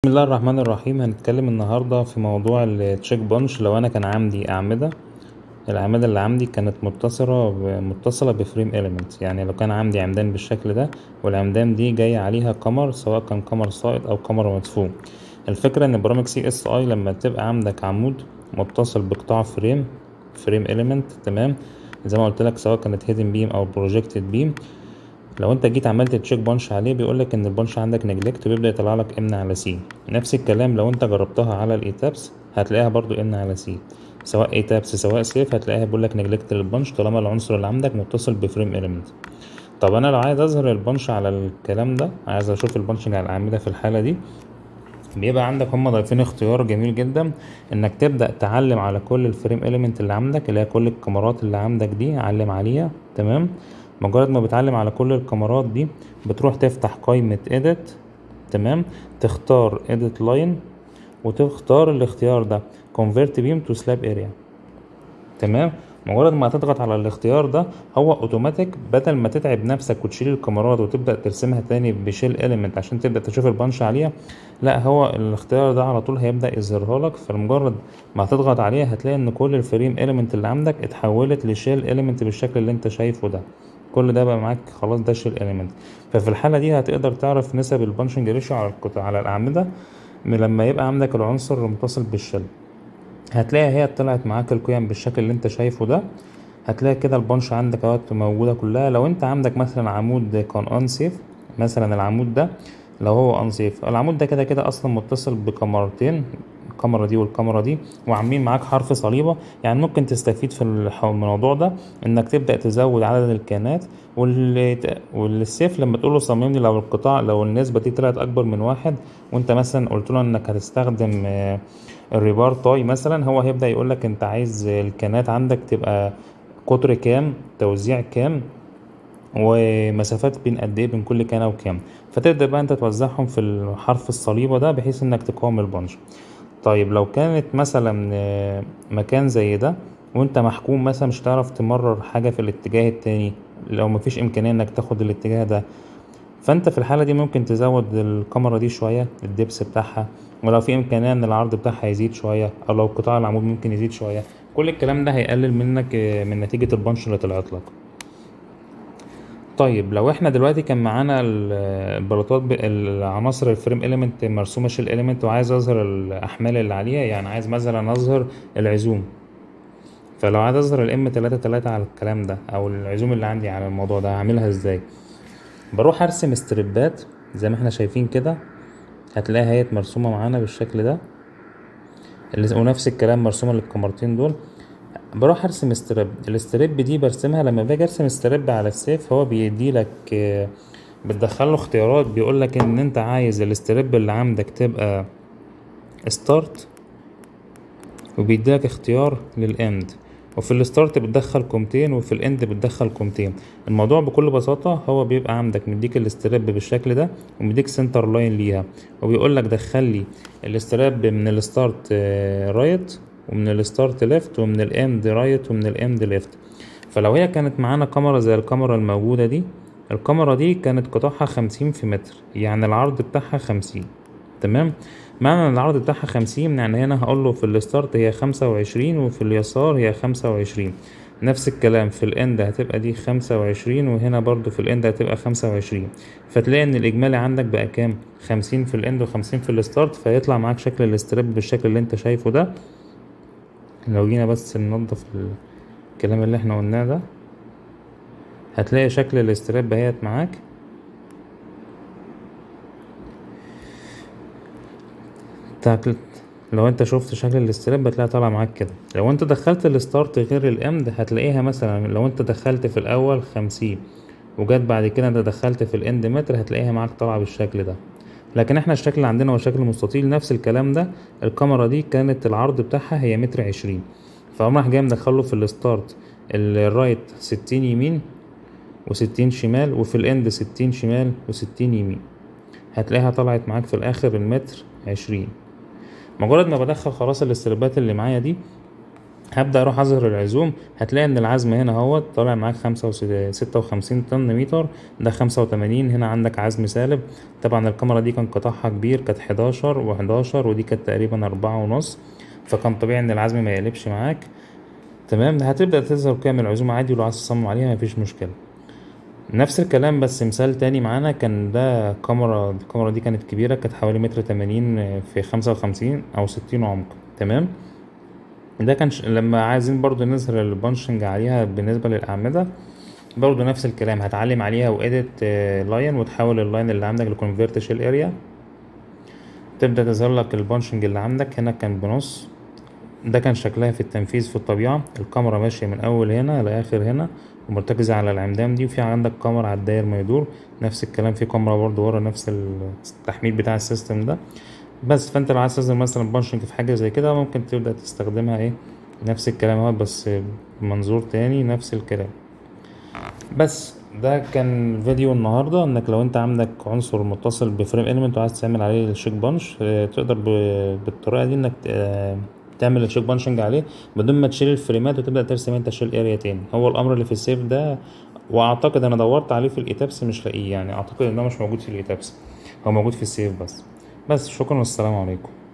بسم الله الرحمن الرحيم هنتكلم النهاردة في موضوع التشيك بانش لو أنا كان عندي أعمدة الأعمدة اللي عندي كانت متصلة متصلة بفريم إيليمنت يعني لو كان عندي عمدان بالشكل ده والعمدان دي جاي عليها قمر سواء كان قمر ساقط أو قمر مدفون الفكرة إن برامج سي اس اي لما تبقى عندك عمود متصل بقطاع فريم فريم إيليمنت تمام زي ما قلت لك سواء كانت هيدن بيم أو بروجيكتد بيم لو انت جيت عملت تشيك بانش عليه بيقولك ان البانش عندك نجلكت وبيبدأ يطلع لك ان على سي نفس الكلام لو انت جربتها على الايتابس هتلاقيها برضو ان على سي سواء ايتابس سواء سيف هتلاقيها بيقولك نجلكت للبانش طالما العنصر اللي عندك متصل بفريم اليمنت طب انا لو عايز اظهر البانش على الكلام ده عايز اشوف البانشنج على الاعمده في الحاله دي بيبقى عندك هما ضايفين اختيار جميل جدا انك تبدا تعلم على كل الفريم اليمنت اللي عندك اللي هي كل الكاميرات اللي عندك دي علم عليها تمام مجرد ما بتعلم على كل الكاميرات دي بتروح تفتح قائمة edit تمام تختار edit line وتختار الاختيار ده convert beam to slab area تمام مجرد ما تضغط على الاختيار ده هو اوتوماتيك بدل ما تتعب نفسك وتشيل الكاميرات وتبدا ترسمها تاني بشيل اليمنت عشان تبدا تشوف البانش عليها لا هو الاختيار ده على طول هيبدا يظهرها لك فمجرد ما هتضغط عليها هتلاقي ان كل الفريم اليمنت اللي عندك اتحولت لشيل اليمنت بالشكل اللي انت شايفه ده كل ده بقى معاك خلاص ده شيل اليمنت ففي الحاله دي هتقدر تعرف نسب البانشنج ريشيو على القطع على الاعمده من لما يبقى عندك العنصر متصل بالشل هتلاقي هي طلعت معاك القيم بالشكل اللي انت شايفه ده هتلاقي كده البانش عندك اهوت موجوده كلها لو انت عندك مثلا عمود كان انسيف مثلا العمود ده لو هو انسيف العمود ده كده كده اصلا متصل بكاميرتين الكاميرا دي والكاميرا دي وعاملين معاك حرف صليبة يعني ممكن تستفيد في الموضوع ده انك تبدأ تزود عدد الكانات والسيف لما تقول له صمم لي لو القطاع لو النسبة دي طلعت اكبر من واحد وانت مثلا قلت له انك هتستخدم الريبار تاي مثلا هو هيبدأ يقول لك انت عايز الكانات عندك تبقى قطر كام توزيع كام ومسافات بين قد ايه بين كل كانه وكام فتبدا بقى انت توزعهم في الحرف الصليبه ده بحيث انك تقاوم البنش طيب لو كانت مثلا مكان زي ده وانت محكوم مثلا مش هتعرف تمرر حاجة في الاتجاه التاني لو مفيش امكانية انك تاخد الاتجاه ده فانت في الحالة دي ممكن تزود الكاميرا دي شوية الدبس بتاعها ولو في امكانية ان العرض بتاعها يزيد شوية او لو قطاع العمود ممكن يزيد شوية كل الكلام ده هيقلل منك من نتيجة البنش اللي طلعت لك طيب لو احنا دلوقتي كان معانا البلاطات العناصر الفريم اليمنت مرسومه شيل اليمنت وعايز اظهر الاحمال اللي عليها يعني عايز مثلا اظهر العزوم فلو عايز اظهر الام تلاتة تلاتة على الكلام ده او العزوم اللي عندي على الموضوع ده هعملها ازاي بروح ارسم استريبات زي ما احنا شايفين كده هتلاقيها هي مرسومه معانا بالشكل ده ونفس الكلام مرسومه للكاميرتين دول بروح ارسم استريب الاستريب دي برسمها لما باجي ارسم استريب على السيف هو بيدي لك بتدخله اختيارات بيقول لك ان انت عايز الاستريب اللي عندك تبقى ستارت وبيديلك اختيار للاند وفي الستارت بتدخل كومتين وفي الاند بتدخل كومتين الموضوع بكل بساطة هو بيبقى عندك مديك الاستراب بالشكل ده ومديك سنتر لاين ليها وبيقول لك دخل لي الاستراب من الستارت رايت ومن الستارت ليفت ومن الاند رايت ومن الاند ليفت فلو هي كانت معانا كاميرا زي الكاميرا الموجودة دي الكاميرا دي كانت قطاعها خمسين في متر يعني العرض بتاعها خمسين تمام معنى ان العرض بتاعها خمسين يعني هنا هقوله في الستارت هي خمسة وعشرين وفي اليسار هي خمسة وعشرين نفس الكلام في الاند هتبقى دي خمسة وعشرين وهنا برضو في الاند هتبقى خمسة وعشرين فتلاقي ان الاجمالي عندك بقى كام خمسين في الاند وخمسين في الستارت فيطلع معاك شكل الاستريب بالشكل اللي انت شايفه ده لو جينا بس ننضف الكلام اللي احنا قلناه ده هتلاقي شكل الاستراب اهيت معاك لو انت شفت شكل الاستراب هتلاقيها طالعه معاك كده لو انت دخلت الستارت غير الامد هتلاقيها مثلا لو انت دخلت في الاول خمسين وجت بعد كده انت دخلت في الاند متر هتلاقيها معاك طالعه بالشكل ده لكن احنا الشكل اللي عندنا هو شكل مستطيل نفس الكلام ده الكاميرا دي كانت العرض بتاعها هي متر عشرين فقام راح جاي مدخله في الستارت الرايت ستين يمين وستين شمال وفي الاند ستين شمال وستين يمين هتلاقيها طلعت معاك في الاخر المتر عشرين مجرد ما بدخل خلاص الاستربات اللي معايا دي هبدأ أروح أظهر العزوم هتلاقي إن العزم هنا اهوت طالع معاك خمسة ستة وخمسين طن متر ده خمسة وتمانين هنا عندك عزم سالب طبعا الكاميرا دي كان قطاعها كبير كانت حداشر وحداشر ودي كانت تقريبا أربعة ونص فكان طبيعي إن العزم ما يقلبش معاك تمام هتبدأ تظهر قيم العزوم عادي ولو عايز تصمم عليها مفيش مشكلة نفس الكلام بس مثال تاني معانا كان ده كاميرا الكاميرا دي كانت كبيرة كانت حوالي متر تمانين في خمسة وخمسين أو ستين عمق تمام ده كان ش... لما عايزين برضو نظهر البانشنج عليها بالنسبة للأعمدة برضو نفس الكلام هتعلم عليها وإيديت لاين وتحول اللاين اللي عندك لكونفيرت شيل اريا تبدأ تظهر لك البانشنج اللي عندك هنا كان بنص ده كان شكلها في التنفيذ في الطبيعة الكاميرا ماشية من أول هنا لآخر هنا ومرتكزة على العمدان دي وفي عندك كاميرا على الداير ما يدور نفس الكلام في كاميرا برضو ورا نفس التحميل بتاع السيستم ده بس فانت لو عايز تستخدم مثلا بانشنج في حاجة زي كده ممكن تبدأ تستخدمها ايه نفس الكلام اهو بس بمنظور تاني نفس الكلام بس ده كان فيديو النهاردة انك لو انت عندك عنصر متصل بفريم اليمنت وعايز تعمل عليه الشيك بانش تقدر بالطريقة دي انك تعمل الشيك بانشنج عليه بدون ما تشيل الفريمات وتبدا ترسم انت شيل اريا تاني هو الامر اللي في السيف ده واعتقد انا دورت عليه في الايتابس مش لاقيه يعني اعتقد ان هو مش موجود في الايتابس هو موجود في السيف بس بس شكرا والسلام عليكم